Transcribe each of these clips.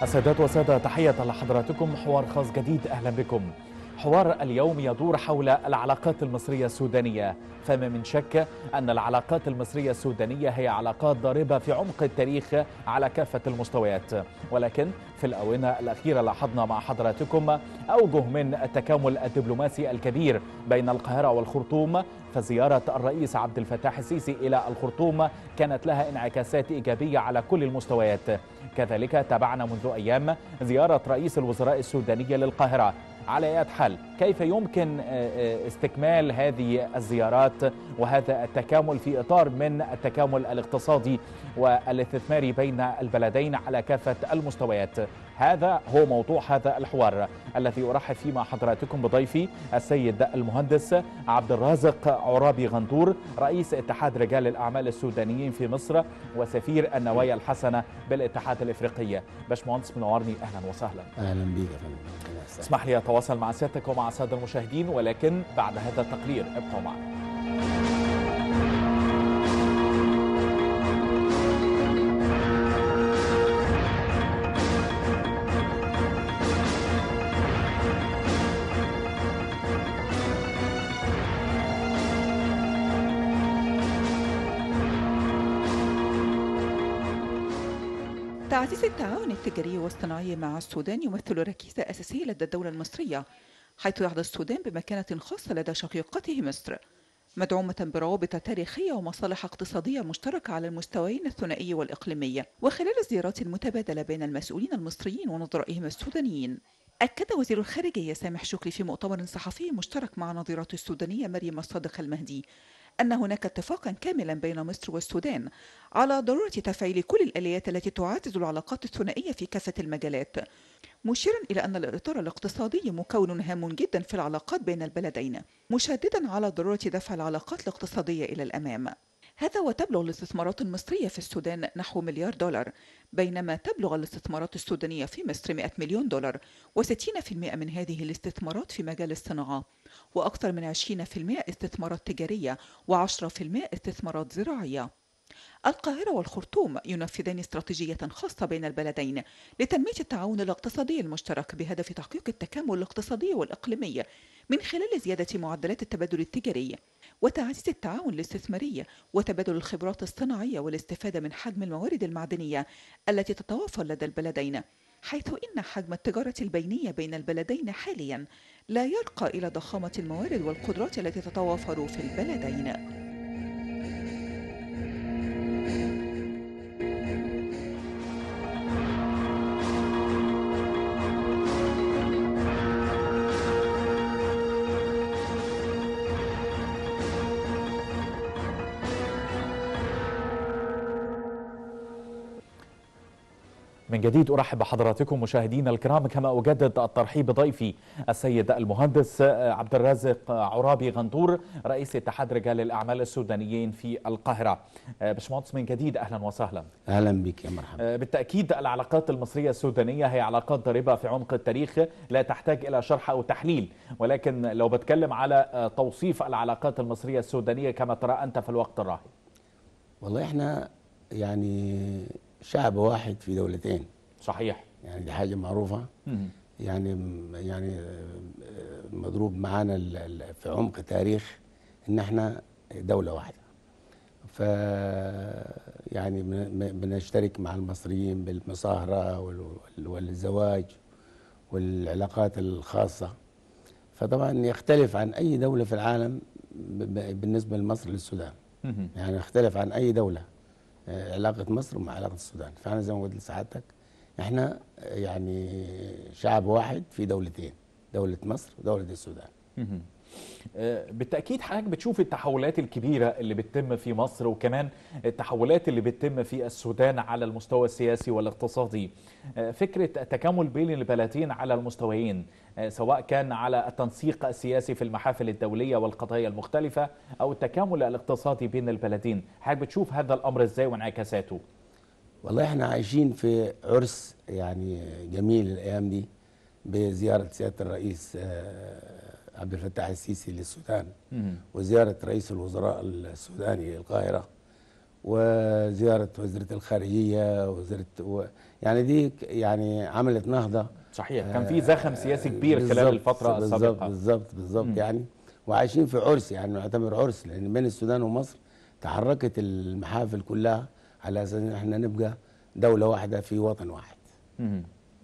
سادات وسادة تحية لحضراتكم حوار خاص جديد أهلا بكم حوار اليوم يدور حول العلاقات المصرية السودانية فما من شك أن العلاقات المصرية السودانية هي علاقات ضاربة في عمق التاريخ على كافة المستويات ولكن في الآونة الأخيرة لاحظنا مع حضراتكم أوجه من التكامل الدبلوماسي الكبير بين القاهرة والخرطوم فزيارة الرئيس عبد الفتاح السيسي إلى الخرطوم كانت لها انعكاسات إيجابية على كل المستويات كذلك تابعنا منذ أيام زيارة رئيس الوزراء السودانية للقاهرة على اية حال كيف يمكن استكمال هذه الزيارات وهذا التكامل في اطار من التكامل الاقتصادي والاستثماري بين البلدين على كافه المستويات هذا هو موضوع هذا الحوار الذي ارحب فيه مع حضراتكم بضيفي السيد المهندس عبد الرازق عرابي غندور رئيس اتحاد رجال الاعمال السودانيين في مصر وسفير النوايا الحسنه بالاتحاد الافريقي باشمهندس منورني اهلا وسهلا اهلا بيك يا فندم اسمح لي اتواصل مع سيادتك ومع الساده المشاهدين ولكن بعد هذا التقرير ابقوا معنا تعزيز التعاون التجاري والصناعي مع السودان يمثل ركيزة أساسية لدى الدولة المصرية حيث يحظى السودان بمكانة خاصة لدى شقيقته مصر مدعومة بروابط تاريخية ومصالح اقتصادية مشتركة على المستويين الثنائي والإقليمي وخلال الزيارات المتبادلة بين المسؤولين المصريين ونظرائهم السودانيين أكد وزير الخارجية سامح شكري في مؤتمر صحفي مشترك مع نظيرته السودانية مريم الصادق المهدي أن هناك اتفاقا كاملا بين مصر والسودان على ضرورة تفعيل كل الآليات التي تعزز العلاقات الثنائية في كافة المجالات مشيرا إلى أن الإطار الاقتصادي مكون هام جدا في العلاقات بين البلدين مشددا على ضرورة دفع العلاقات الاقتصادية إلى الأمام هذا وتبلغ الاستثمارات المصرية في السودان نحو مليار دولار بينما تبلغ الاستثمارات السودانية في مصر 100 مليون دولار و60% من هذه الاستثمارات في مجال الصناعة وأكثر من 20% استثمارات تجارية و10% استثمارات زراعية القاهرة والخرطوم ينفذان استراتيجية خاصة بين البلدين لتنمية التعاون الاقتصادي المشترك بهدف تحقيق التكامل الاقتصادي والإقليمي من خلال زيادة معدلات التبادل التجاري وتعزيز التعاون الاستثماري وتبادل الخبرات الصناعية والاستفادة من حجم الموارد المعدنية التي تتوافر لدى البلدين حيث إن حجم التجارة البينية بين البلدين حاليا لا يرقى إلى ضخامة الموارد والقدرات التي تتوافر في البلدين من جديد ارحب بحضراتكم مشاهدينا الكرام كما اجدد الترحيب بضيفي السيد المهندس عبد الرازق عرابي غندور رئيس اتحاد رجال الاعمال السودانيين في القاهره. باشمهندس من جديد اهلا وسهلا. اهلا بك يا مرحبا. بالتاكيد العلاقات المصريه السودانيه هي علاقات ضاربه في عمق التاريخ لا تحتاج الى شرح او تحليل ولكن لو بتكلم على توصيف العلاقات المصريه السودانيه كما ترى انت في الوقت الراهن. والله احنا يعني شعب واحد في دولتين صحيح يعني دي حاجه معروفه مم. يعني يعني مضروب معانا في عمق تاريخ ان احنا دوله واحده ف يعني بنشترك مع المصريين بالمصاهره والزواج والعلاقات الخاصه فطبعا يختلف عن اي دوله في العالم بالنسبه لمصر للسودان مم. يعني يختلف عن اي دوله علاقة مصر مع علاقة السودان فأنا زي ما قلت لسعادتك احنا يعني شعب واحد في دولتين دولة مصر ودولة السودان بالتأكيد حضرتك بتشوف التحولات الكبيرة اللي بتتم في مصر وكمان التحولات اللي بتتم في السودان على المستوى السياسي والاقتصادي فكرة التكامل بين البلدين على المستويين سواء كان على التنسيق السياسي في المحافل الدولية والقضايا المختلفة أو التكامل الاقتصادي بين البلدين حضرتك بتشوف هذا الأمر إزاي وانعكاساته والله احنا عايشين في عرس يعني جميل الأيام دي بزيارة سيادة الرئيس عبد الفتاح السيسي للسودان مم. وزيارة رئيس الوزراء السوداني للقاهرة وزياره وزيره الخارجيه وزيره و يعني دي ك- يعني عملت نهضه صحيح كان في زخم سياسي كبير خلال بالظبط- الفتره بالظبط السابقه بالظبط بالظبط يعني وعايشين في عرس يعني نعتبر عرس لان بين السودان ومصر تحركت المحافل كلها على اساس ان احنا نبقى دوله واحده في وطن واحد مهم.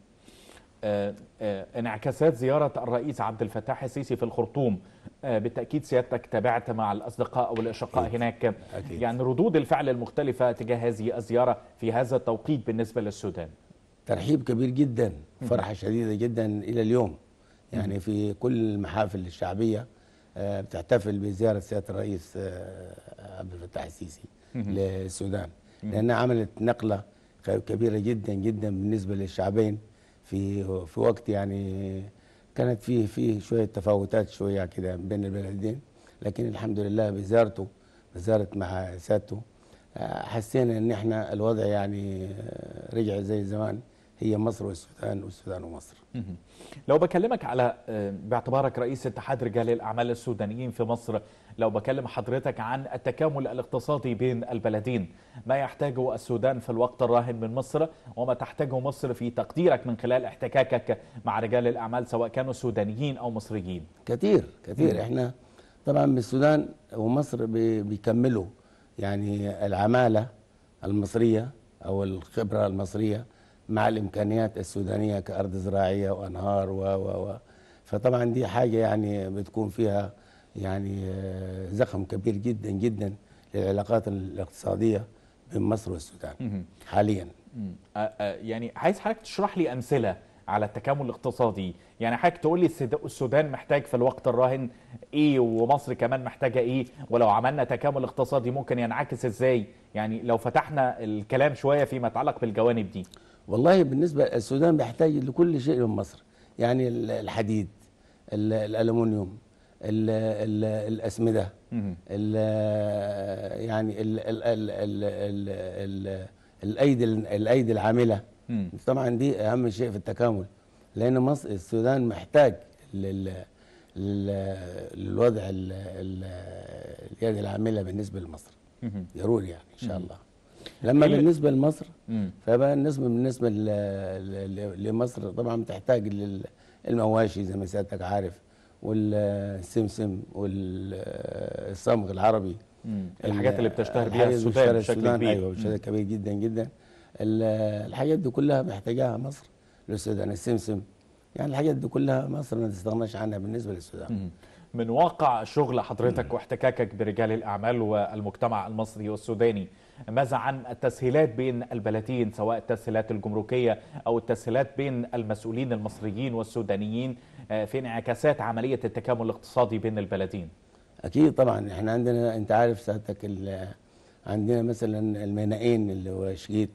آه، آه، انعكاسات زيارة الرئيس عبد الفتاح السيسي في الخرطوم آه، بالتأكيد سيادتك تابعت مع الأصدقاء أو الأشقاء أكيد. هناك أكيد. يعني ردود الفعل المختلفة تجاه هذه الزيارة في هذا التوقيت بالنسبة للسودان ترحيب كبير جدا فرحه شديده جدا الى اليوم يعني في كل المحافل الشعبيه آه، بتحتفل بزياره سياده الرئيس آه، عبد الفتاح السيسي للسودان لانها عملت نقله ك- كبيره جدا جدا بالنسبه للشعبين في في وقت يعني كانت فيه فيه شويه تفاوتات شويه كده بين البلدين لكن الحمد لله بزيارته بزياره مع سيادته آه، حسينا ان احنا الوضع يعني آه، رجع زي زمان هي مصر والسودان والسودان ومصر مهم. لو بكلمك على آه، باعتبارك رئيس اتحاد رجال الأعمال السودانيين في مصر لو بكلم حضرتك عن التكامل الاقتصادي بين البلدين ما يحتاجه السودان في الوقت الراهن من مصر وما تحتاجه مصر في تقديرك من خلال احتكاكك مع رجال الأعمال سواء كانوا سودانيين أو مصريين كتير كتير مم. احنا طبعا بالسودان ومصر بي- بيكملوا يعني العماله المصريه او الخبره المصريه مع الامكانيات السودانيه كارض زراعيه وانهار و و و فطبعا دي حاجه يعني بتكون فيها يعني آه، زخم كبير جدا جدا للعلاقات الاقتصاديه بين مصر والسودان مهم. حاليا مم. آه، آه، يعني عايز حضرتك تشرح لي امثله على التكامل الاقتصادي يعني حضرتك تقول لي السد- السودان محتاج في الوقت الراهن ايه ومصر كمان محتاجه ايه ولو عملنا تكامل اقتصادي ممكن ينعكس ازاي يعني لو فتحنا الكلام شويه فيما يتعلق بالجوانب دي والله بالنسبة السودان بيحتاج لكل شيء من مصر يعني ال- الحديد ال- الألمنيوم ال- ال- الأسمدة مهم. ال- يعني ال ال ال ال ال ال الأيدي الأيدي العاملة مم. طبعا دي أهم شيء في التكامل لأن مصر السودان محتاج لل لل- للوضع ال- ال- اليد العاملة بالنسبة لمصر مهم. ضروري يعني إن شاء الله لما إيه- بالنسبة لمصر مم. فبقى النسبة بالنسبة ل- ل- لمصر طبعا بتحتاج للمواشي زي ما سيادتك عارف والسمسم والصمغ العربي مم. الحاجات اللي بتشتهر بها الحاجات اللي السودان بتشتهر بشكل السودان، كبير ايوه بشكل كبير جدا جدا ال- الحاجات دي كلها محتاجاها مصر للسودان السمسم يعني الحاجات دي كلها مصر ما تستغناش عنها بالنسبة للسودان مم. من واقع شغل حضرتك واحتكاكك برجال الأعمال والمجتمع المصري والسوداني ماذا عن التسهيلات بين البلدين سواء التسهيلات الجمركية أو التسهيلات بين المسؤولين المصريين والسودانيين آه، في انعكاسات عملية التكامل الاقتصادي بين البلدين اكيد طبعا احنا عندنا انت عارف سيادتك ال- عندنا مثلا المينائين اللي هو شقيت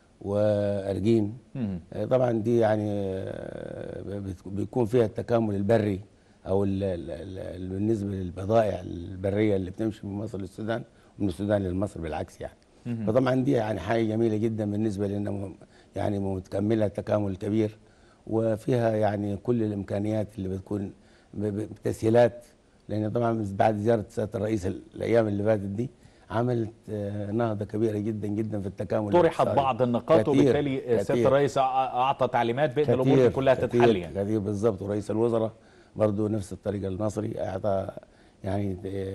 وارجين مم. آه، طبعا دي يعني آه، بت- بيكون فيها التكامل البري او ال- ال- ال- بالنسبه للبضائع البريه اللي بتمشي من مصر للسودان ومن السودان لمصر بالعكس يعني مهم. فطبعا دي يعني حاجه جميله جدا بالنسبه لنا م- يعني متكمله تكامل كبير وفيها يعني كل الامكانيات اللي بتكون ب- ب- بتسهيلات لان طبعا بعد زياره سياده الرئيس ال- الايام اللي فاتت دي عملت آه، نهضه كبيره جدا جدا في التكامل طرحت الاقتصادي. بعض النقاط كتير- وبالتالي سيادة كتير. الرئيس أع- أعطى تعليمات بأن الأمور دي كلها كتير تتحل يعني كتير بالظبط ورئيس الوزراء برضه نفس الطريقه المصري اعطى يعني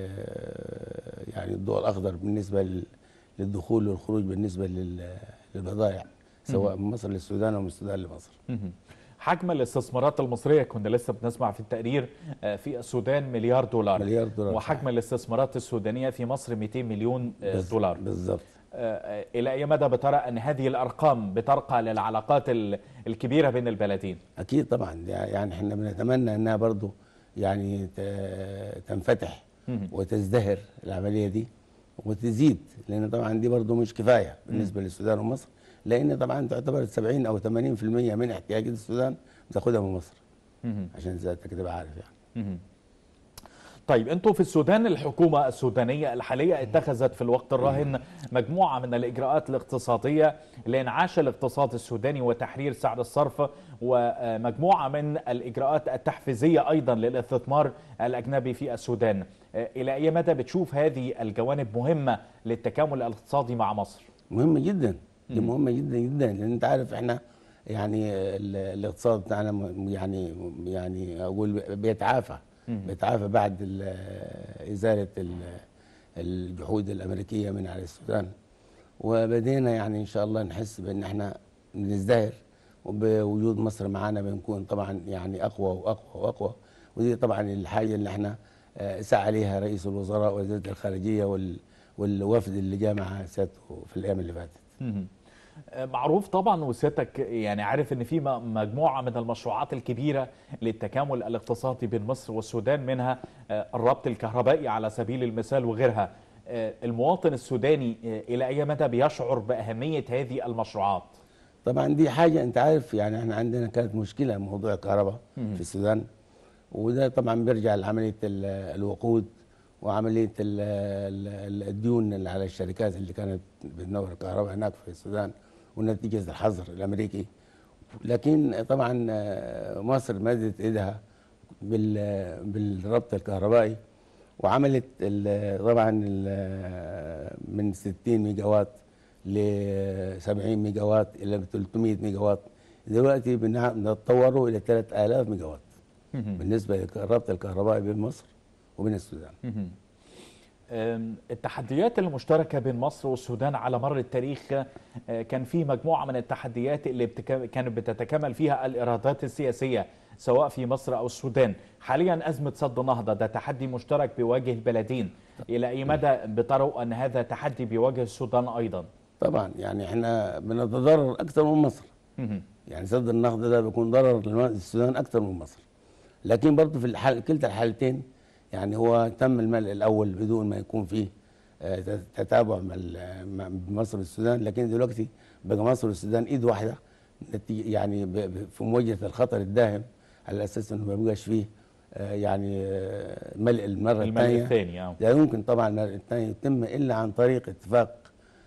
آه، يعني الضوء الاخضر بالنسبه لل- للدخول والخروج بالنسبه لل- للبضائع سواء من مصر للسودان او من السودان لمصر مهم. حجم الاستثمارات المصرية كنا لسه بنسمع في التقرير آه، في السودان مليار دولار مليار دولار وحجم الاستثمارات السودانية في مصر 200 مليون آه، بز- دولار بالظبط آه، آه، إلى أي مدى بترى أن هذه الأرقام بترقى للعلاقات ال- الكبيرة بين البلدين اكيد طبعا يعني احنا بنتمنى انها برضه يعني ت- تنفتح مهم. وتزدهر العمليه دي وتزيد لان طبعا دي برضه مش كفايه بالنسبه للسودان ومصر لان طبعا تعتبر 70 او 80% من احتياجات السودان بتاخدها من مصر مهم. عشان سيادتك تبقى عارف يعني مهم. طيب انتم في السودان الحكومة السودانية الحالية اتخذت في الوقت الراهن مجموعة من الإجراءات الاقتصادية لإنعاش الاقتصاد السوداني وتحرير سعر الصرف ومجموعة من الإجراءات التحفيزية أيضا للاستثمار الأجنبي في السودان إلى أي مدى بتشوف هذه الجوانب مهمة للتكامل الاقتصادي مع مصر؟ مهمه جدا دي مهمه جدا جدا لان انت عارف احنا يعني ال- الاقتصاد بتاعنا م- يعني يعني اقول بيتعافى بيتعافى بعد ال- ازاله ال- الجحود الامريكيه من على السودان وبدينا يعني ان شاء الله نحس بان احنا بنزدهر وبوجود مصر معانا بنكون طبعا يعني اقوى واقوى واقوى ودي طبعا الحاجه اللي احنا آه، سعى عليها رئيس الوزراء ووزيره الخارجيه وال والوفد اللي جاء مع سيادته في الايام اللي فاتت مهم. معروف طبعا وسيادتك يعني عارف ان في م- مجموعه من المشروعات الكبيره للتكامل الاقتصادي بين مصر والسودان منها آه، الربط الكهربائي على سبيل المثال وغيرها آه، المواطن السوداني آه، الى اي مدى بيشعر باهميه هذه المشروعات طبعا دي حاجه انت عارف يعني احنا عندنا كانت مشكله موضوع الكهرباء في السودان وده طبعا بيرجع لعمليه ال- الوقود وعمليه ال- ال- الديون اللي على الشركات اللي كانت بتنور الكهرباء هناك في السودان ونتيجه الحظر الامريكي لكن طبعا آه، مصر مدت ايدها بال- بالربط الكهربائي وعملت ال- طبعا ال- من 60 ميجا وات ل 70 ميجا وات الى 300 ميجا وات دلوقتي بنع- بنتطوروا الى 3000 ميجا وات بالنسبه للربط الكهربائي بين مصر وبين السودان مهم. أم، التحديات المشتركة بين مصر والسودان على مر التاريخ آه، كان في مجموعة من التحديات اللي بتك... كانت بتتكامل فيها الإرادات السياسية سواء في مصر أو السودان حاليا أزمة سد النهضة ده تحدي مشترك بيواجه البلدين إلى أي مدى بتروا أن هذا تحدي بيواجه السودان أيضا طبعا يعني احنا بنتضرر اكثر من مصر مهم. يعني سد النهضه ده بيكون ضرر للسودان اكثر من مصر لكن برضه في الحال كلتا الحالتين يعني هو تم الملء الاول بدون ما يكون فيه آه، تتابع مع ال- مع مصر والسودان لكن دلوقتي بقى مصر والسودان ايد واحده نتيجة- يعني ب- ب- في مواجهه الخطر الداهم على اساس انه ما بيبقاش فيه آه، يعني آه، ملء المره الملء الثانيه الثاني آه. لا يمكن طبعا الملء الثاني يتم الا عن طريق اتفاق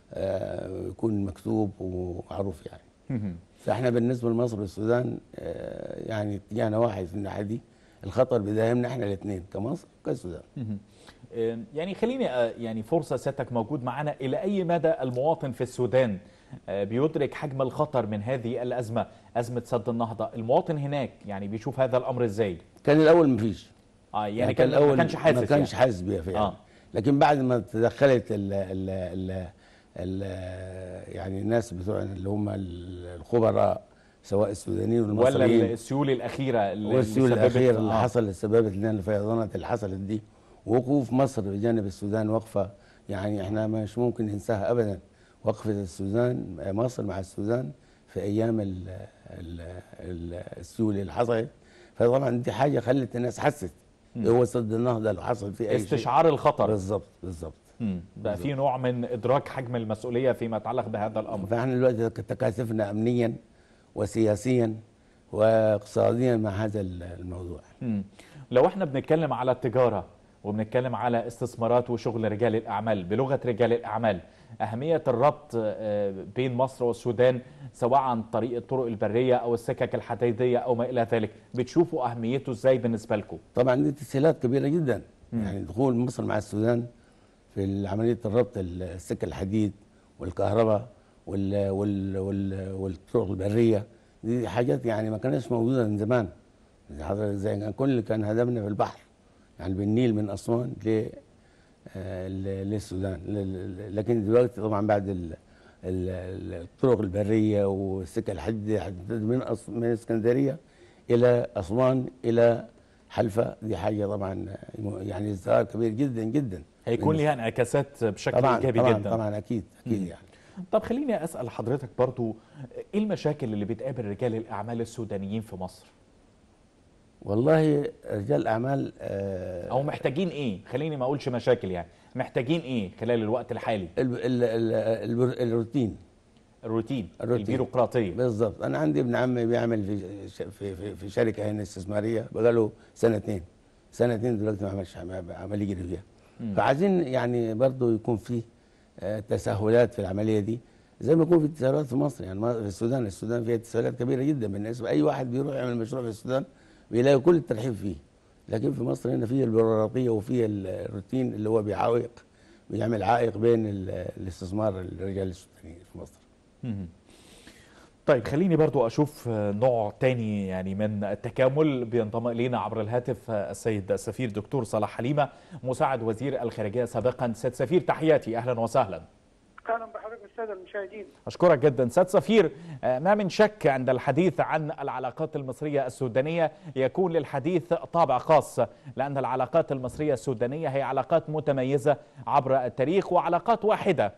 آه، يكون مكتوب ومعروف يعني مهم. فاحنا بالنسبه لمصر والسودان آه، يعني اتجاهنا واحد في الناحيه دي الخطر بيداهمنا احنا الاثنين كمصر وكالسودان مهم. آه، يعني خليني آه، يعني فرصة سيادتك موجود معنا إلى أي مدى المواطن في السودان آه، بيدرك حجم الخطر من هذه الأزمة أزمة سد النهضة المواطن هناك يعني بيشوف هذا الأمر إزاي كان الاول مفيش آه يعني, كان ما كانش حاسس ما كانش يعني. حاسس بيها فعلا آه. آه. لكن بعد ما تدخلت ال ال ال ال يعني الناس بتوع اللي هم الخبراء سواء السودانيين ولا والمصريين السيول الأخيرة اللي والسيول اللي سببت- الاخير اللي آه. حصل اللي سببت لنا الفيضانات اللي حصلت دي وقوف مصر بجانب السودان وقفه يعني احنا مش ممكن ننساها ابدا وقفه السودان مصر مع السودان في ايام ال ال ال السيول اللي حصلت فطبعا دي حاجه خلت الناس حست هو سد النهضه لو حصل فيه اي شيء استشعار الخطر بالظبط بالظبط مم. بقى في نوع من إدراك حجم المسؤولية فيما يتعلق بهذا الأمر فاحنا دلوقتي تكاتفنا امنيا وسياسيا واقتصاديا مع هذا الموضوع مم. لو احنا بنتكلم على التجارة وبنتكلم على استثمارات وشغل رجال الأعمال بلغة رجال الأعمال أهمية الربط آه، بين مصر والسودان سواء عن طريق الطرق البرية أو السكك الحديدية أو ما إلى ذلك بتشوفوا أهميته إزاي بالنسبة لكم طبعا دي تسهيلات كبيره جدا يعني دخول مصر مع السودان في عمليه الربط السكه الحديد والكهرباء وال وال وال والطرق البريه دي حاجات يعني ما كانتش موجوده من زمان زي حضرتك زي كان كل كان هدفنا في البحر يعني بالنيل من اسوان ل آه، ل- للسودان ل- ل- لكن دلوقتي طبعا بعد ال- ال- الطرق البريه والسكه الحديد حدد من أس- من اسكندريه الى اسوان الى حلفا دي حاجه طبعا يعني ازدهار كبير جدا جدا هيكون ليها انعكاسات بشكل طبعا إيجابي طبعا جدا طبعا اكيد اكيد يعني طب خليني أسأل حضرتك برضو إيه المشاكل اللي بتقابل رجال الأعمال السودانيين في مصر والله رجال الاعمال آه، أو محتاجين إيه خليني ما أقولش مشاكل يعني محتاجين إيه خلال الوقت الحالي ال- ال- ال- البر- الروتين الروتين, الروتين. البيروقراطية بالظبط انا عندي ابن عمي بيعمل في ش- في في, في شركه هنا استثماريه بقاله سنتين سنتين دلوقتي ما عملش عم- عمل يجري فيها فعايزين يعني برضه يكون في آه، تسهلات في العمليه دي زي ما يكون في تسهلات في مصر يعني ما- في السودان السودان فيها تسهلات كبيره جدا بالنسبه اي واحد بيروح يعمل مشروع في السودان بيلاقي كل الترحيب فيه لكن في مصر هنا في البيروقراطيه وفي الروتين اللي هو بيعاوق بيعمل عائق بين ال- الاستثمار الرجال السودانيين في مصر مهم. طيب خليني برضو أشوف نوع تاني يعني من التكامل بينضم إلينا عبر الهاتف السيد السفير دكتور صلاح حليمة مساعد وزير الخارجية سابقا سيد سفير تحياتي أهلا وسهلا اهلا بحضرتك الساده المشاهدين أشكرك جدا سيد سفير آه، ما من شك عند الحديث عن العلاقات المصرية السودانية يكون للحديث طابع خاص لأن العلاقات المصرية السودانية هي علاقات متميزة عبر التاريخ وعلاقات واحدة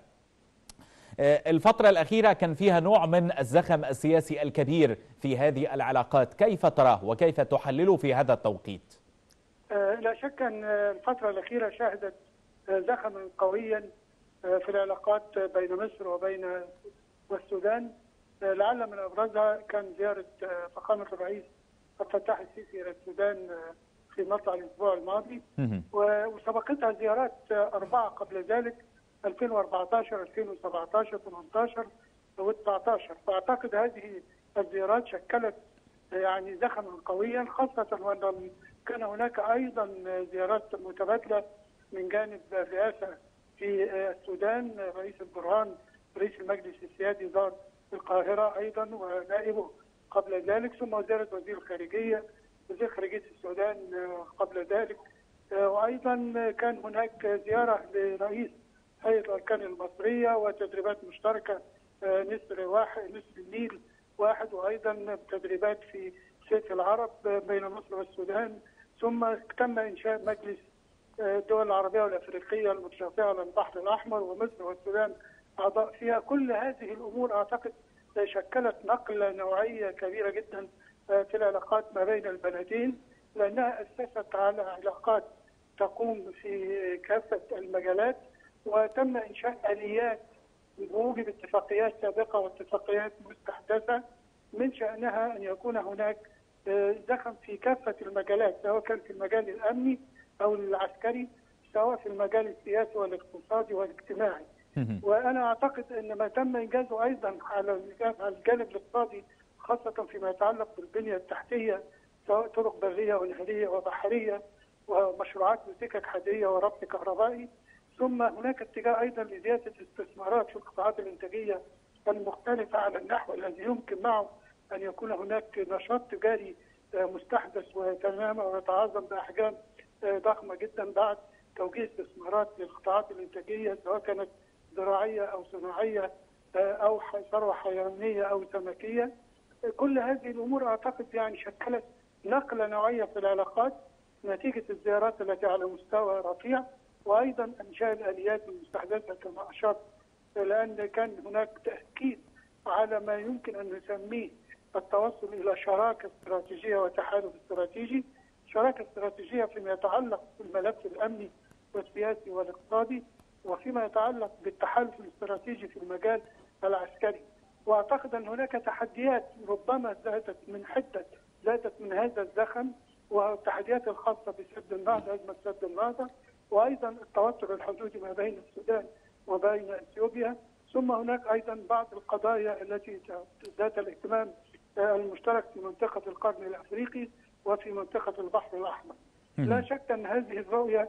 آه، الفترة الأخيرة كان فيها نوع من الزخم السياسي الكبير في هذه العلاقات كيف تراه وكيف تحلله في هذا التوقيت آه، لا شك ان آه، الفتره الاخيره شهدت آه، زخما قويا آه، في العلاقات بين مصر وبين والسودان آه، لعل من ابرزها كان زياره آه، فخامه الرئيس عبد الفتاح السيسي الى السودان آه، في مطلع الاسبوع الماضي مهم. و- وسبقتها زيارات آه، اربعه قبل ذلك 2014 2017 18 و19 فاعتقد هذه الزيارات شكلت يعني زخما قويا خاصه وان كان هناك ايضا زيارات متبادله من جانب الرئاسه في السودان رئيس البرهان رئيس المجلس السيادي زار القاهره ايضا ونائبه قبل ذلك ثم زياره وزير الخارجيه وزير خارجيه السودان قبل ذلك وايضا كان هناك زياره لرئيس هيئه الاركان المصريه وتدريبات مشتركه نسر واحد نسر النيل واحد وايضا تدريبات في سيف العرب بين مصر والسودان ثم تم انشاء مجلس الدول العربيه والافريقيه المتشافعه على البحر الاحمر ومصر والسودان اعضاء فيها كل هذه الامور اعتقد شكلت نقله نوعيه كبيره جدا في العلاقات ما بين البلدين لانها اسست على علاقات تقوم في كافه المجالات وتم انشاء اليات بموجب اتفاقيات سابقه واتفاقيات مستحدثه من شانها ان يكون هناك زخم في كافه المجالات سواء كان في المجال الامني او العسكري سواء في المجال السياسي والاقتصادي والاجتماعي. وانا اعتقد ان ما تم انجازه ايضا على الجانب الاقتصادي خاصه فيما يتعلق بالبنيه التحتيه سواء طرق بريه ونهريه وبحريه ومشروعات سكك حديديه وربط كهربائي ثم هناك اتجاه ايضا لزياده الاستثمارات في القطاعات الانتاجيه المختلفه على النحو الذي يمكن معه ان يكون هناك نشاط تجاري مستحدث ويتنامى ويتعاظم باحجام ضخمه جدا بعد توجيه استثمارات للقطاعات الانتاجيه سواء كانت زراعيه او صناعيه او ثروه حيوانيه او سمكيه كل هذه الامور اعتقد يعني شكلت نقله نوعيه في العلاقات نتيجه الزيارات التي على مستوى رفيع وايضا انشاء الاليات المستحدثه كما اشرت لان كان هناك تاكيد على ما يمكن ان نسميه التوصل الى شراكه استراتيجيه وتحالف استراتيجي، شراكه استراتيجيه فيما يتعلق بالملف الامني والسياسي والاقتصادي وفيما يتعلق بالتحالف الاستراتيجي في المجال العسكري. واعتقد ان هناك تحديات ربما زادت من حده زادت من هذا الزخم والتحديات الخاصه بسد النهضه ازمه سد النهضه وايضا التوتر الحدودي ما بين السودان وبين اثيوبيا ثم هناك ايضا بعض القضايا التي ذات الاهتمام المشترك في منطقه القرن الافريقي وفي منطقه البحر الاحمر. لا شك ان هذه الرؤيه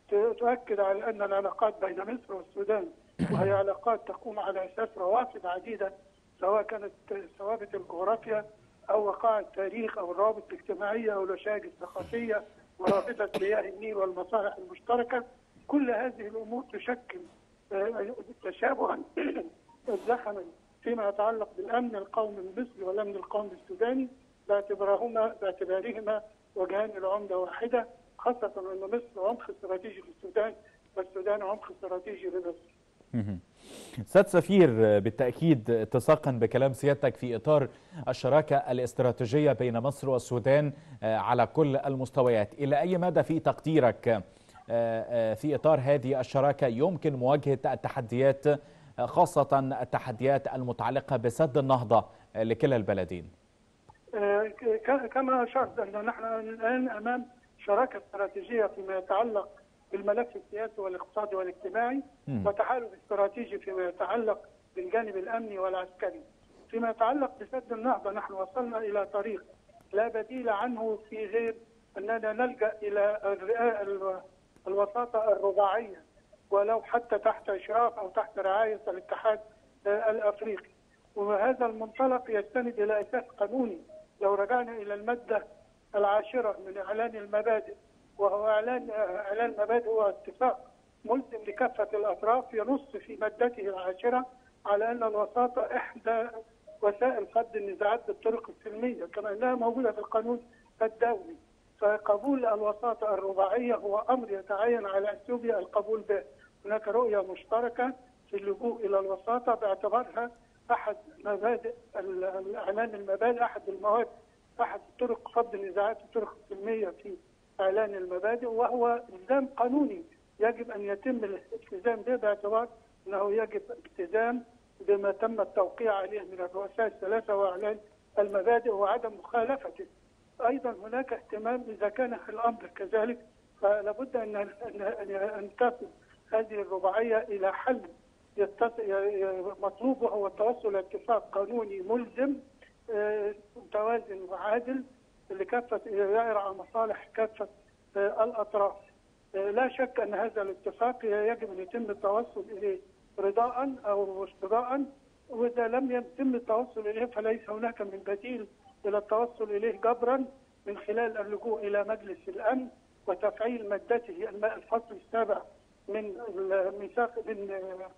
تؤكد على ان العلاقات بين مصر والسودان وهي علاقات تقوم على اساس روافد عديده سواء كانت ثوابت الجغرافيا او وقائع التاريخ او الروابط الاجتماعيه او الوشائج الثقافيه ورابطه مياه النيل والمصالح المشتركه كل هذه الامور تشكل تشابها زخما فيما يتعلق بالامن القومي المصري والامن القومي السوداني باعتبارهما باعتبارهما وجهان العمله واحده خاصه ان مصر عمق استراتيجي للسودان والسودان عمق استراتيجي لمصر. سيد سفير بالتأكيد اتساقا بكلام سيادتك في إطار الشراكة الاستراتيجية بين مصر والسودان على كل المستويات إلى أي مدى في تقديرك في إطار هذه الشراكة يمكن مواجهة التحديات خاصة التحديات المتعلقة بسد النهضة لكلا البلدين كما أشرت أن نحن الآن أمام شراكه استراتيجيه فيما يتعلق بالملف السياسي والاقتصادي والاجتماعي مم. وتحالف استراتيجي فيما يتعلق بالجانب الامني والعسكري. فيما يتعلق بسد النهضه نحن وصلنا الى طريق لا بديل عنه في غير اننا نلجا الى الرئا- ال- الوساطه الرباعيه ولو حتى تحت اشراف او تحت رعايه الاتحاد آه، الافريقي. وهذا المنطلق يستند الى اساس قانوني لو رجعنا الى الماده العاشره من اعلان المبادئ وهو اعلان آه، اعلان مبادئ واتفاق ملزم لكافه الاطراف ينص في مادته العاشره على ان الوساطه احدى وسائل فض النزاعات بالطرق السلميه كما انها موجوده في القانون الدولي فقبول الوساطه الرباعيه هو امر يتعين على اثيوبيا القبول به هناك رؤيه مشتركه في اللجوء الى الوساطه باعتبارها احد مبادئ ال- الاعلان المبادئ احد المواد احد طرق فض النزاعات الطرق السلميه في اعلان المبادئ وهو الزام قانوني يجب ان يتم الالتزام به باعتبار انه يجب الالتزام بما تم التوقيع عليه من الرؤساء الثلاثه واعلان المبادئ وعدم مخالفته. ايضا هناك اهتمام اذا كان الامر كذلك فلابد ان ان ان تصل هذه الرباعيه الى حل يتص- ي- ي- مطلوب وهو التوصل الى اتفاق قانوني ملزم آه، متوازن وعادل لكافه يرعى مصالح كافه آه، الاطراف. آه، لا شك ان هذا الاتفاق يجب ان يتم التوصل اليه رضاء او ارتضاء واذا لم يتم التوصل اليه فليس هناك من بديل الى التوصل اليه جبرا من خلال اللجوء الى مجلس الامن وتفعيل مادته الم- الفصل السابع من الميثاق من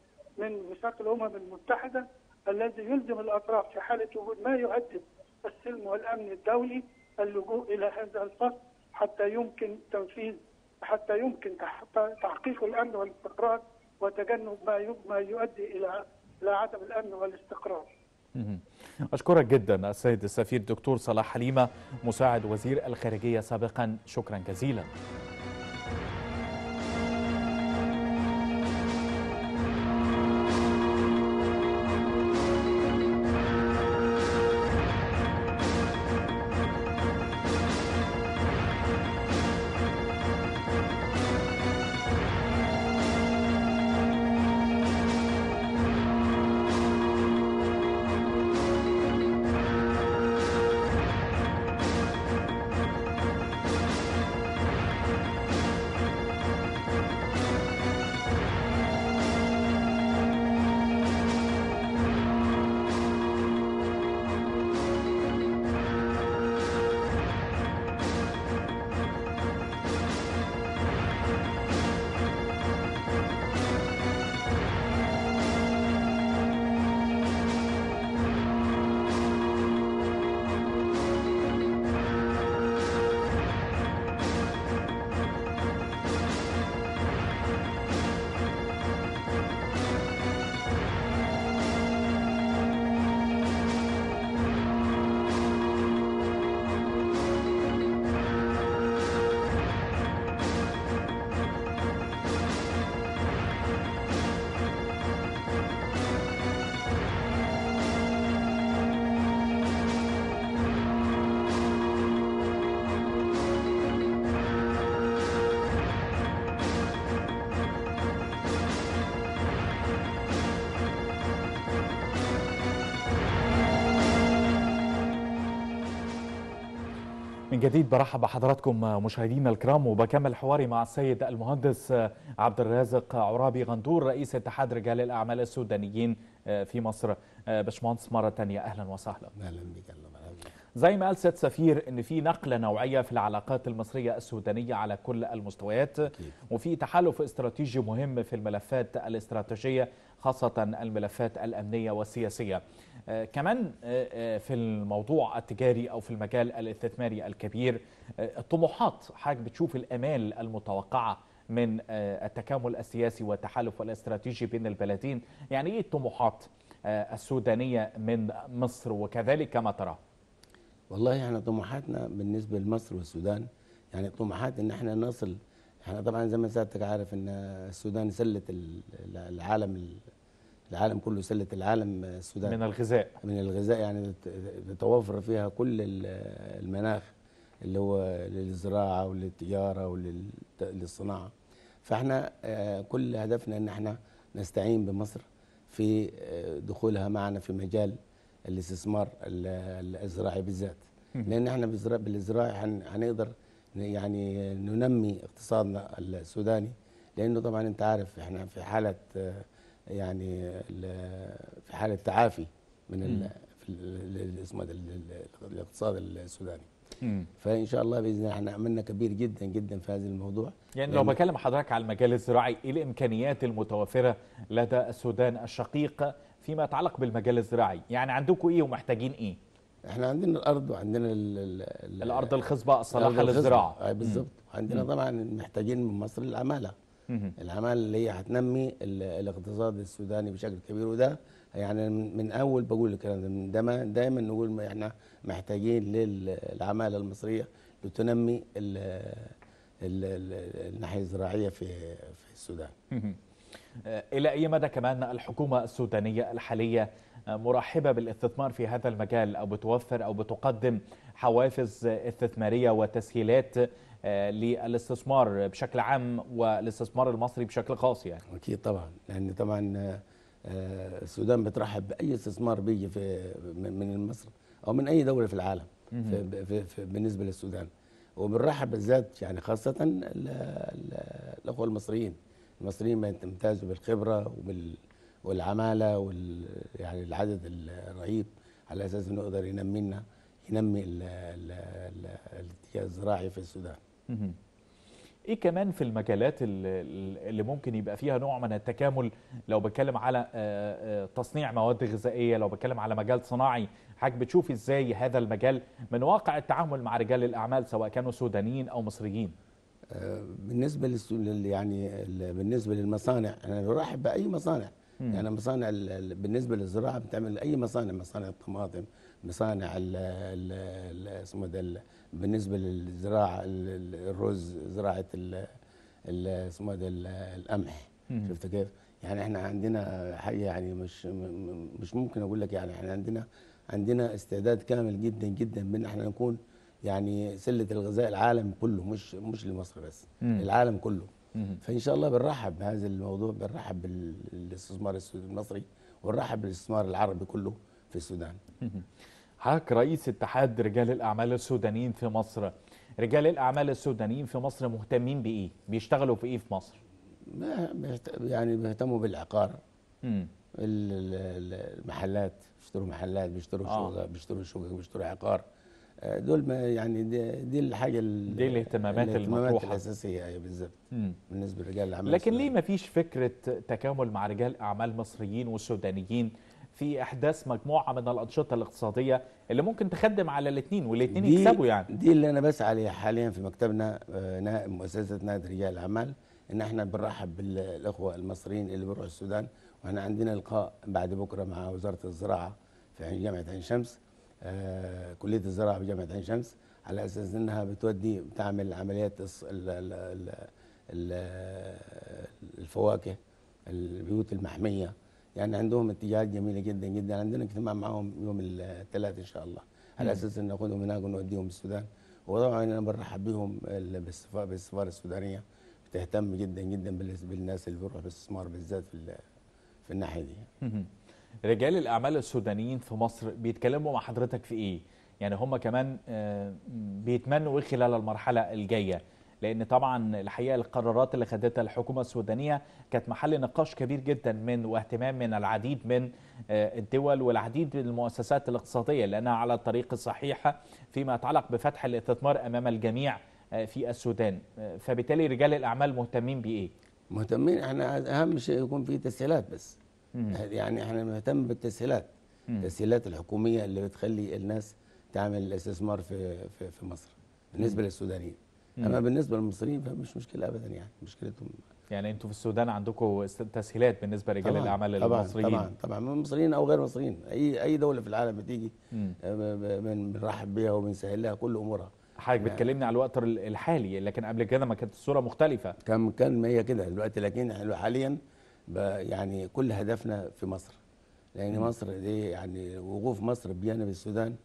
من ميثاق الامم المتحده الذي يلزم الاطراف في حاله وجود ما يهدد السلم والامن الدولي اللجوء الى هذا الفصل حتى يمكن تنفيذ حتى يمكن تح- تحقيق الامن والاستقرار وتجنب ما ي- ما يؤدي الى الى عدم الامن والاستقرار. مهم. أشكرك جدا السيد السفير دكتور صلاح حليمة مساعد وزير الخارجية سابقا شكرا جزيلا من جديد برحب بحضراتكم مشاهدينا الكرام وبكمل حواري مع السيد المهندس عبد الرازق عرابي غندور رئيس اتحاد رجال الاعمال السودانيين في مصر باشمهندس مره ثانيه اهلا وسهلا اهلا بك الله مرحبا بك. زي ما قال سيد سفير ان في نقله نوعيه في العلاقات المصريه السودانيه على كل المستويات أكيد. وفي تحالف استراتيجي مهم في الملفات الاستراتيجيه خاصه الملفات الامنيه والسياسيه آه، كمان آه، آه، في الموضوع التجاري او في المجال الاستثماري الكبير آه، الطموحات حضرتك بتشوف الامال المتوقعه من آه، التكامل السياسي والتحالف الاستراتيجي بين البلدين يعني ايه الطموحات آه، السودانيه من مصر وكذلك كما ترى والله احنا طموحاتنا بالنسبه لمصر والسودان يعني طموحات ان احنا نصل احنا طبعا زي ما سيادتك عارف ان السودان سلت ال- العالم العالم كله سلت العالم السودان من الغذاء من الغذاء يعني تتوفر فيها كل ال- المناخ اللي هو للزراعه وللتجاره وللصناعه فاحنا آه، كل هدفنا ان احنا نستعين بمصر في آه، دخولها معنا في مجال الاستثمار ال- الزراعي بالذات لان احنا بالزراعه بالزراعه هن- هنقدر ن- يعني ننمي اقتصادنا السوداني لانه طبعا انت عارف احنا في حاله آه، يعني ال- في حاله تعافي من ال- في ال- ال- اسمه ده ال- ال- الاقتصاد السوداني مم. فان شاء الله باذن الله احنا عملنا كبير جدا جدا في هذا الموضوع يعني لو لأن- بكلم حضرتك على المجال الزراعي ايه الامكانيات المتوفره لدى السودان الشقيق فيما يتعلق بالمجال الزراعي يعني عندكم ايه ومحتاجين ايه احنا عندنا الارض وعندنا ال ال ال الارض الخصبه الصالحه الأرض الخصبة. للزراعه آه بالظبط عندنا طبعا محتاجين من مصر العماله مم. العماله اللي هي هتنمي ال- الاقتصاد السوداني بشكل كبير وده يعني من من اول بقول الكلام ده من دايما دايما نقول ما احنا محتاجين للعماله المصريه لتنمي ال ال ال الناحيه الزراعيه في في السودان مهم. آه، إلى أي مدى كمان الحكومة السودانية الحالية آه، مرحبة بالاستثمار في هذا المجال أو بتوفر أو بتقدم حوافز آه، استثمارية وتسهيلات آه، للاستثمار بشكل عام والاستثمار المصري بشكل خاص يعني اكيد طبعا لان طبعا آه، آه، السودان بترحب باي استثمار بيجي في من من مصر او من اي دوله في العالم في في في بالنسبه للسودان وبنرحب بالذات يعني خاصه ال- ال- الاخوه المصريين المصريين بيمتازوا بالخبره وبال والعماله وال يعني العدد الرهيب على اساس انه يقدر ينمي لنا ينمي ال- ال- ال- الاتجاه الزراعي في السودان مهم. ايه كمان في المجالات ال- ال- اللي ممكن يبقى فيها نوع من التكامل لو بتكلم على آه، آه، تصنيع مواد غذائيه لو بتكلم على مجال صناعي حضرتك بتشوف ازاي هذا المجال من واقع التعامل مع رجال الاعمال سواء كانوا سودانيين او مصريين آه، بالنسبه للسو... لل- يعني ال- بالنسبه للمصانع انا برحب باي مصانع مم. يعني مصانع ال- ال- بالنسبه للزراعه بتعمل اي مصانع مصانع الطماطم مصانع ال ال ال اسمه ده ال- بالنسبه للزراعه ال- ال- الرز زراعه ال- ال- اسمه ده ال- القمح مم. شفت كيف؟ يعني احنا عندنا حاجه يعني مش م- م- مش ممكن اقول لك يعني احنا عندنا عندنا استعداد كامل جدا جدا بان احنا نكون يعني سله الغذاء العالم كله مش مش لمصر بس مم. العالم كله مهم. فان شاء الله بنرحب بهذا الموضوع بنرحب بال- بالاستثمار السود- المصري ونرحب بالاستثمار العربي كله في السودان مهم. حضرتك رئيس اتحاد رجال الاعمال السودانيين في مصر رجال الاعمال السودانيين في مصر مهتمين بايه بيشتغلوا في ايه في مصر ما بيهت- يعني بيهتموا بالعقار مم. ال- ال- ال- المحلات بيشتروا محلات بيشتروا آه. شقق بيشتروا شقق بيشتروا عقار آه، دول ما يعني دي, دي الحاجه ال- دي الاهتمامات المطروحة. الاساسيه ايوه بالظبط مم. بالنسبه لرجال الاعمال لكن ليه السودانيين. ما فيش فكرة تكامل مع رجال أعمال مصريين والسودانيين في إحداث مجموعة من الأنشطة الاقتصادية اللي ممكن تخدم على الاثنين والاثنين دي- يكسبوا يعني دي اللي انا بسعى عليها حاليا في مكتبنا آه، نا- مؤسسه نادي رجال الاعمال ان احنا بنرحب بالاخوه المصريين اللي بيروحوا السودان واحنا عندنا لقاء بعد بكره مع وزاره الزراعه في عين- جامعه عين شمس آه، كليه الزراعه بجامعه عين شمس على اساس انها بتودي بتعمل عمليات الص- ال- ال- ال- ال- الفواكه البيوت المحميه يعني عندهم اتجاهات جميله جدا جدا عندنا اجتماع معهم يوم الثلاث ان شاء الله على اساس ان ناخذهم هناك ونوديهم السودان وطبعا انا برحب بهم ال- بالسفاره بالسفاره السودانيه بتهتم جدا جدا بالناس- بالناس اللي بيروحوا بالاستثمار بالذات في ال- في الناحيه دي مهم. رجال الأعمال السودانيين في مصر بيتكلموا مع حضرتك في إيه؟ يعني هم كمان آه، بيتمنوا إيه خلال المرحلة الجاية؟ لأن طبعا الحقيقة القرارات اللي خدتها الحكومة السودانية كانت محل نقاش كبير جدا من واهتمام من العديد من آه، الدول والعديد من المؤسسات الاقتصادية لأنها على الطريق الصحيح فيما يتعلق بفتح الاستثمار أمام الجميع آه، في السودان آه، فبالتالي رجال الأعمال مهتمين بإيه؟ مهتمين احنا اهم شيء يكون في تسهيلات بس مم. يعني احنا مهتم بالتسهيلات مم. التسهيلات الحكوميه اللي بتخلي الناس تعمل استثمار في في, في مصر بالنسبه للسودانيين مم. اما بالنسبه للمصريين فمش مشكله ابدا يعني مشكلتهم يعني انتوا في السودان عندكم است- تسهيلات بالنسبه لرجال الاعمال طبعا المصريين طبعا طبعا من المصريين او غير المصريين اي اي دوله في العالم بتيجي مم. آه، ب- ب- بن- بنرحب بيها وبنسهل لها كل امورها حضرتك يعني- بتكلمني على الوقت ال- الحالي لكن قبل كده ما كانت الصوره مختلفه كان كان ما هي كده دلوقتي لكن احنا حاليا ب- يعني كل هدفنا في مصر لان مم. مصر دي يعني وقوف مصر بجانب السودان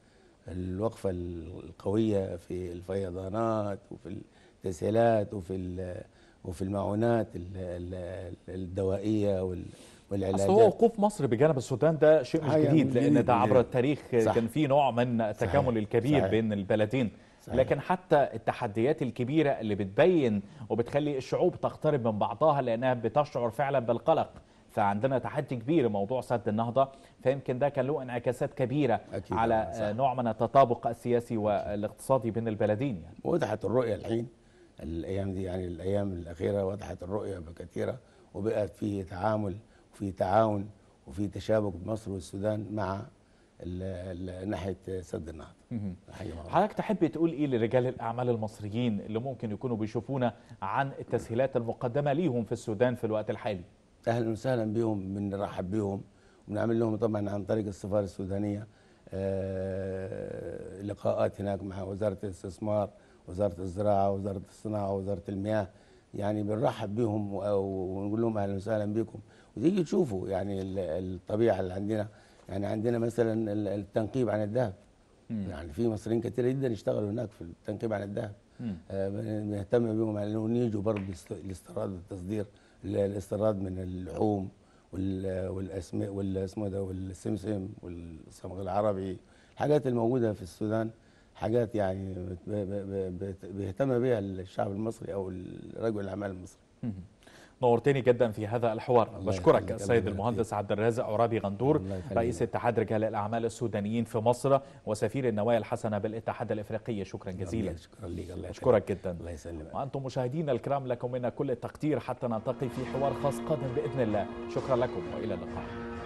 الوقفة القوية في الفيضانات وفي التسهيلات وفي ال- وفي المعونات ال- ال- الدوائية وال- اصل هو والعلاجات وقوف مصر بجانب السودان ده شيء مش حقيقة جديد مش لان جديد. ده عبر التاريخ صح. كان في نوع من التكامل صحيح. الكبير صحيح. بين البلدين صحيح. لكن حتى التحديات الكبيره اللي بتبين وبتخلي الشعوب تقترب من بعضها لانها بتشعر فعلا بالقلق فعندنا تحدي كبير موضوع سد النهضه فيمكن ده كان له انعكاسات كبيره أكيد على طبعاً، صح. آه، نوع من التطابق السياسي والاقتصادي بين البلدين يعني وضحت الرؤية الحين الأيام دي يعني الأيام الأخيرة وضحت الرؤية بكثيرة وبقت في تعامل وفي تعاون وفي تشابك مصر والسودان مع ال- ال- ناحية سد النهضة مهم. حقيقة والله. حضرتك تحب تقول ايه لرجال الاعمال المصريين اللي ممكن يكونوا بيشوفونا عن التسهيلات المقدمه ليهم في السودان في الوقت الحالي اهلا وسهلا بهم بنرحب بهم وبنعمل لهم طبعا عن طريق السفاره السودانيه آه، لقاءات هناك مع وزاره الاستثمار وزاره الزراعه وزاره الصناعه وزاره المياه يعني بنرحب بهم و- ونقول لهم اهلا وسهلا بكم وتيجي تشوفوا يعني ال- الطبيعه اللي عندنا يعني عندنا مثلا ال- التنقيب عن الذهب مم. يعني في مصريين كثير جدا يشتغلوا هناك في التنقيب عن الذهب مم. آه، بنهتم بهم على انه يجوا برضه الاست- الاستيراد والتصدير ال- الاستيراد من اللحوم وال- والاسماء والاسمه ده والسمسم والصمغ العربي الحاجات الموجوده في السودان حاجات يعني بت- ب- ب- بت- بيهتم بها الشعب المصري او رجل الاعمال المصري مهم. نورتني جدا في هذا الحوار الله بشكرك يخليك، السيد الله يبارك المهندس عبد الرازق عرابي غندور الله يخليك. رئيس اتحاد رجال الاعمال السودانيين في مصر وسفير النوايا الحسنه بالاتحاد الافريقي شكرا جزيلا شكرا لك الله اشكرك جدا الله يسلمك وانتم مشاهدينا الكرام لكم منا كل التقدير حتى نلتقي في حوار خاص قادم باذن الله شكرا لكم والى اللقاء